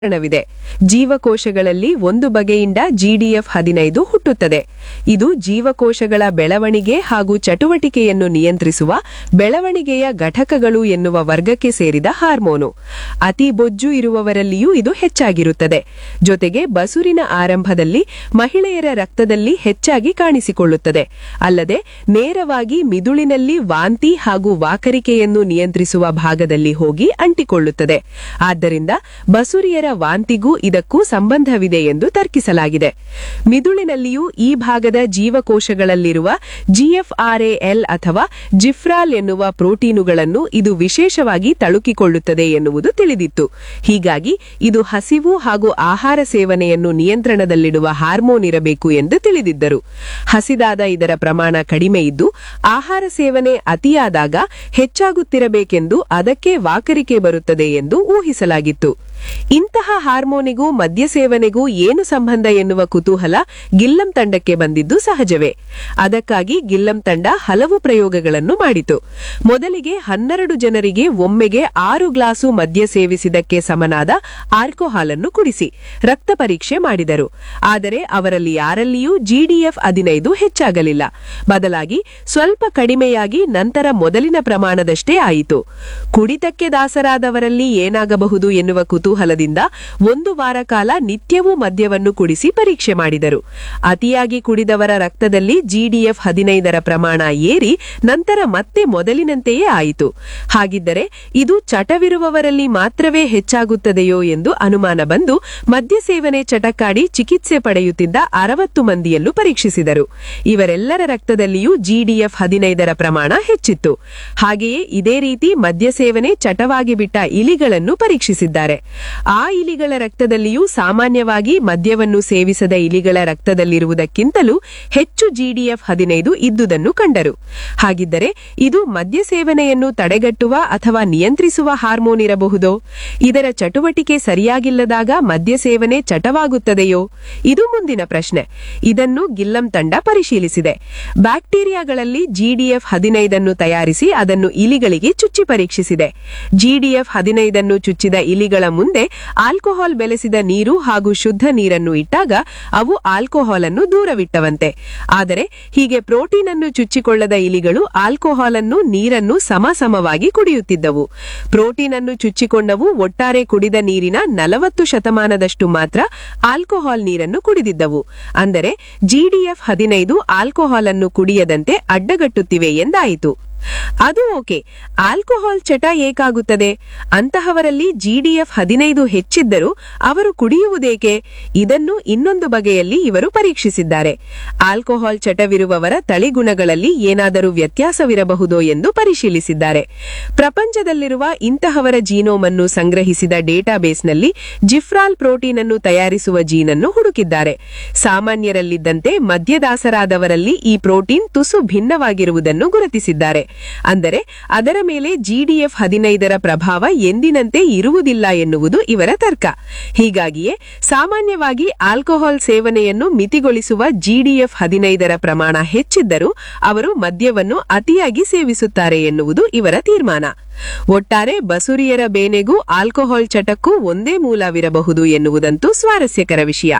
ಕಾರಣವಿದೆ ಜೀವಕೋಶಗಳಲ್ಲಿ ಒಂದು ಬಗೆಯಿಂದ ಜಿಡಿಎಫ್ ಹದಿನೈದು ಹುಟ್ಟುತ್ತದೆ ಇದು ಜೀವಕೋಶಗಳ ಬೆಳವಣಿಗೆ ಹಾಗೂ ಚಟುವಟಿಕೆಯನ್ನು ನಿಯಂತ್ರಿಸುವ ಬೆಳವಣಿಗೆಯ ಘಟಕಗಳು ಎನ್ನುವ ವರ್ಗಕ್ಕೆ ಸೇರಿದ ಹಾರ್ಮೋನು ಅತಿ ಬೊಜ್ಜು ಇರುವವರಲ್ಲಿಯೂ ಇದು ಹೆಚ್ಚಾಗಿರುತ್ತದೆ ಜೊತೆಗೆ ಬಸುರಿನ ಆರಂಭದಲ್ಲಿ ಮಹಿಳೆಯರ ರಕ್ತದಲ್ಲಿ ಹೆಚ್ಚಾಗಿ ಕಾಣಿಸಿಕೊಳ್ಳುತ್ತದೆ ಅಲ್ಲದೆ ನೇರವಾಗಿ ಮಿದುಳಿನಲ್ಲಿ ವಾಂತಿ ಹಾಗೂ ವಾಕರಿಕೆಯನ್ನು ನಿಯಂತ್ರಿಸುವ ಭಾಗದಲ್ಲಿ ಹೋಗಿ ಅಂಟಿಕೊಳ್ಳುತ್ತದೆ ಆದ್ದರಿಂದ ಬಸುರಿಯರ ವಾಂತಿಗೂ ಇದಕ್ಕೂ ಸಂಬಂಧವಿದೆ ಎಂದು ತರ್ಕಿಸಲಾಗಿದೆ ಮಿದುಳಿನಲ್ಲಿಯೂ ಈ ಭಾಗದ ಜೀವಕೋಶಗಳಲ್ಲಿರುವ ಜಿಎಫ್ಆರ್ಎಎಲ್ ಅಥವಾ ಜಿಫ್ರಾಲ್ ಎನ್ನುವ ಪ್ರೋಟೀನುಗಳನ್ನು ಇದು ವಿಶೇಷವಾಗಿ ತಳುಕಿಕೊಳ್ಳುತ್ತದೆ ಎನ್ನುವುದು ತಿಳಿದಿತ್ತು ಹೀಗಾಗಿ ಇದು ಹಸಿವು ಹಾಗೂ ಆಹಾರ ಸೇವನೆಯನ್ನು ನಿಯಂತ್ರಣದಲ್ಲಿಡುವ ಹಾರ್ಮೋನ್ ಇರಬೇಕು ಎಂದು ತಿಳಿದಿದ್ದರು ಹಸಿದಾದ ಇದರ ಪ್ರಮಾಣ ಕಡಿಮೆ ಇದ್ದು ಆಹಾರ ಸೇವನೆ ಅತಿಯಾದಾಗ ಹೆಚ್ಚಾಗುತ್ತಿರಬೇಕೆಂದು ಅದಕ್ಕೆ ವಾಕರಿಕೆ ಬರುತ್ತದೆ ಎಂದು ಊಹಿಸಲಾಗಿತ್ತು ಇಂತಹ ಹಾರ್ಮೋನಿಗೂ ಮದ್ಯ ಸೇವನೆಗೂ ಏನು ಸಂಬಂಧ ಎನ್ನುವ ಕುತೂಹಲ ಗಿಲ್ಲಂ ತಂಡಕ್ಕೆ ಬಂದಿದ್ದು ಸಹಜವೇ ಅದಕ್ಕಾಗಿ ಗಿಲ್ಲಂ ತಂಡ ಹಲವು ಪ್ರಯೋಗಗಳನ್ನು ಮಾಡಿತು ಮೊದಲಿಗೆ ಹನ್ನೆರಡು ಜನರಿಗೆ ಒಮ್ಮೆಗೆ ಆರು ಗ್ಲಾಸು ಮದ್ಯ ಸೇವಿಸಿದಕ್ಕೆ ಸಮನಾದ ಆಲ್ಕೋಹಾಲ್ ಅನ್ನು ಕುಡಿಸಿ ರಕ್ತ ಪರೀಕ್ಷೆ ಮಾಡಿದರು ಆದರೆ ಅವರಲ್ಲಿ ಯಾರಲ್ಲಿಯೂ ಜಿಡಿಎಫ್ ಹದಿನೈದು ಹೆಚ್ಚಾಗಲಿಲ್ಲ ಬದಲಾಗಿ ಸ್ವಲ್ಪ ಕಡಿಮೆಯಾಗಿ ನಂತರ ಮೊದಲಿನ ಪ್ರಮಾಣದಷ್ಟೇ ಆಯಿತು ಕುಡಿತಕ್ಕೆ ದಾಸರಾದವರಲ್ಲಿ ಏನಾಗಬಹುದು ಎನ್ನುವ ಕುತೂಹಲದಿಂದ ಒಂದು ವಾರ ಕಾಲ ನಿತ್ಯವೂ ಮದ್ಯವನ್ನು ಕುಡಿಸಿ ಪರೀಕ್ಷೆ ಮಾಡಿದರು ಅತಿಯಾಗಿ ಕುಡಿದವರ ರಕ್ತದಲ್ಲಿ ಜಿಡಿಎಫ್ ಹದಿನೈದರ ಪ್ರಮಾಣ ಏರಿ ನಂತರ ಮತ್ತೆ ಮೊದಲಿನಂತೆಯೇ ಆಯಿತು ಹಾಗಿದ್ದರೆ ಇದು ಚಟವಿರುವವರಲ್ಲಿ ಮಾತ್ರವೇ ಹೆಚ್ಚಾಗುತ್ತದೆಯೋ ಎಂದು ಅನುಮಾನ ಬಂದು ಮದ್ಯ ಸೇವನೆ ಚಟಕ್ಕಾಡಿ ಚಿಕಿತ್ಸೆ ಪಡೆಯುತ್ತಿದ್ದ ಅರವತ್ತು ಮಂದಿಯಲ್ಲೂ ಪರೀಕ್ಷಿಸಿದರು ಇವರೆಲ್ಲರ ರಕ್ತದಲ್ಲಿಯೂ ಜಿಡಿಎಫ್ ಹದಿನೈದರ ಪ್ರಮಾಣ ಹೆಚ್ಚಿತ್ತು ಹಾಗೆಯೇ ಇದೇ ರೀತಿ ಮದ್ಯ ಸೇವನೆ ಚಟವಾಗಿ ಬಿಟ್ಟ ಇಲಿಗಳನ್ನು ಪರೀಕ್ಷಿಸಿದ್ದಾರೆ ಆ ಇಲಿಗಳ ರಕ್ತದಲ್ಲಿಯೂ ಸಾಮಾನ್ಯವಾಗಿ ಮದ್ಯವನ್ನು ಸೇವಿಸದ ಇಲಿಗಳ ರಕ್ತದಲ್ಲಿರುವುದಕ್ಕಿಂತಲೂ ಹೆಚ್ಚು ಜಿಡಿಎಫ್ ಹದಿನೈದು ಇದ್ದುದನ್ನು ಕಂಡರು ಹಾಗಿದ್ದರೆ ಇದು ಮದ್ಯ ಸೇವನೆಯನ್ನು ತಡೆಗಟ್ಟುವ ಅಥವಾ ನಿಯಂತ್ರಿಸುವ ಹಾರ್ಮೋನ್ ಇರಬಹುದೋ ಇದರ ಚಟುವಟಿಕೆ ಸರಿಯಾಗಿಲ್ಲದಾಗ ಮದ್ಯ ಸೇವನೆ ಚಟವಾಗುತ್ತದೆಯೋ ಇದು ಮುಂದಿನ ಪ್ರಶ್ನೆ ಇದನ್ನು ಗಿಲ್ಲಂ ತಂಡ ಪರಿಶೀಲಿಸಿದೆ ಬ್ಯಾಕ್ಟೀರಿಯಾಗಳಲ್ಲಿ ಜಿಡಿಎಫ್ ಹದಿನೈದನ್ನು ತಯಾರಿಸಿ ಅದನ್ನು ಇಲಿಗಳಿಗೆ ಚುಚ್ಚಿ ಪರೀಕ್ಷಿಸಿದೆ ಜಿಡಿಎಫ್ ಹದಿನೈದನ್ನು ಚುಚ್ಚಿದ ಇಲಿಗಳ ಮುಂದೆ ಆಲ್ಕೋಹಾಲ್ ಬೆಲೆಸಿದ ನೀರು ಹಾಗೂ ಶುದ್ಧ ನೀರನ್ನು ಇಟ್ಟಾಗ ಅವು ಆಲ್ಕೋಹಾಲ್ ಅನ್ನು ದೂರವಿಟ್ಟವಂತೆ ಆದರೆ ಹೀಗೆ ಪ್ರೋಟೀನ್ ಅನ್ನು ಚುಚ್ಚಿಕೊಳ್ಳದ ಇಲಿಗಳು ಆಲ್ಕೋಹಾಲ್ ಅನ್ನು ನೀರನ್ನು ಸಮಸಮವಾಗಿ ಕುಡಿಯುತ್ತಿದ್ದವು ಪ್ರೋಟೀನ್ ಅನ್ನು ಚುಚ್ಚಿಕೊಂಡವು ಒಟ್ಟಾರೆ ಕುಡಿದ ನೀರಿನ ನಲವತ್ತು ಶತಮಾನದಷ್ಟು ಮಾತ್ರ ಆಲ್ಕೋಹಾಲ್ ನೀರನ್ನು ಕುಡಿದಿದ್ದವು ಅಂದರೆ ಜಿಡಿಎಫ್ ಹದಿನೈದು ಆಲ್ಕೋಹಾಲ್ ಅನ್ನು ಕುಡಿಯದಂತೆ ಅಡ್ಡಗಟ್ಟುತ್ತಿವೆ ಎಂದಾಯಿತು ಅದು ಓಕೆ ಆಲ್ಕೋಹಾಲ್ ಚಟ ಏಕಾಗುತ್ತದೆ ಅಂತಹವರಲ್ಲಿ ಜಿಡಿಎಫ್ ಹದಿನೈದು ಹೆಚ್ಚಿದ್ದರೂ ಅವರು ಕುಡಿಯುವುದೇಕೆ ಇದನ್ನು ಇನ್ನೊಂದು ಬಗೆಯಲ್ಲಿ ಇವರು ಪರೀಕ್ಷಿಸಿದ್ದಾರೆ ಆಲ್ಕೋಹಾಲ್ ಚಟವಿರುವವರ ತಳಿಗುಣಗಳಲ್ಲಿ ಏನಾದರೂ ವ್ಯತ್ಯಾಸವಿರಬಹುದೋ ಎಂದು ಪರಿಶೀಲಿಸಿದ್ದಾರೆ ಪ್ರಪಂಚದಲ್ಲಿರುವ ಇಂತಹವರ ಜೀನೋಮ್ ಅನ್ನು ಸಂಗ್ರಹಿಸಿದ ಡೇಟಾಬೇಸ್ನಲ್ಲಿ ಜಿಫ್ರಾಲ್ ಪ್ರೋಟೀನ್ ಅನ್ನು ತಯಾರಿಸುವ ಜೀನನ್ನು ಹುಡುಕಿದ್ದಾರೆ ಸಾಮಾನ್ಯರಲ್ಲಿದ್ದಂತೆ ಮದ್ಯದಾಸರಾದವರಲ್ಲಿ ಈ ಪ್ರೋಟೀನ್ ತುಸು ಭಿನ್ನವಾಗಿರುವುದನ್ನು ಗುರುತಿಸಿದ್ದಾರೆ ಅಂದರೆ ಅದರ ಮೇಲೆ ಜಿಡಿಎಫ್ ಹದಿನೈದರ ಪ್ರಭಾವ ಎಂದಿನಂತೆ ಇರುವುದಿಲ್ಲ ಎನ್ನುವುದು ಇವರ ತರ್ಕ ಹೀಗಾಗಿಯೇ ಸಾಮಾನ್ಯವಾಗಿ ಆಲ್ಕೋಹಾಲ್ ಸೇವನೆಯನ್ನು ಮಿತಿಗೊಳಿಸುವ ಜಿಡಿಎಫ್ ಹದಿನೈದರ ಪ್ರಮಾಣ ಹೆಚ್ಚಿದ್ದರೂ ಅವರು ಮದ್ಯವನ್ನು ಅತಿಯಾಗಿ ಸೇವಿಸುತ್ತಾರೆ ಎನ್ನುವುದು ಇವರ ತೀರ್ಮಾನ ಒಟ್ಟಾರೆ ಬಸುರಿಯರ ಬೇನೆಗೂ ಆಲ್ಕೋಹಾಲ್ ಚಟಕ್ಕೂ ಒಂದೇ ಮೂಲವಿರಬಹುದು ಎನ್ನುವುದಂತೂ ಸ್ವಾರಸ್ಯಕರ ವಿಷಯ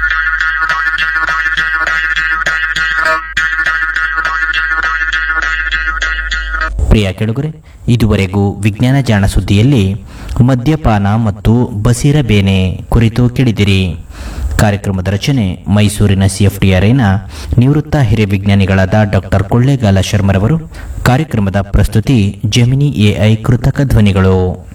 ಪ್ರಿಯ ಕೆಳಗರೆ ಇದುವರೆಗೂ ವಿಜ್ಞಾನ ಜಾಣ ಸುದ್ದಿಯಲ್ಲಿ ಮದ್ಯಪಾನ ಮತ್ತು ಬಸಿರ ಬೇನೆ ಕುರಿತು ಕೇಳಿದಿರಿ ಕಾರ್ಯಕ್ರಮದ ರಚನೆ ಮೈಸೂರಿನ ಸಿಎಫ್ಟಿಆರ್ಐನ ನಿವೃತ್ತ ಹಿರಿಯ ವಿಜ್ಞಾನಿಗಳಾದ ಡಾಕ್ಟರ್ ಕೊಳ್ಳೇಗಾಲ ಶರ್ಮರವರು ಕಾರ್ಯಕ್ರಮದ ಪ್ರಸ್ತುತಿ ಜೆಮಿನಿ ಎಐ ಕೃತಕ ಧ್ವನಿಗಳು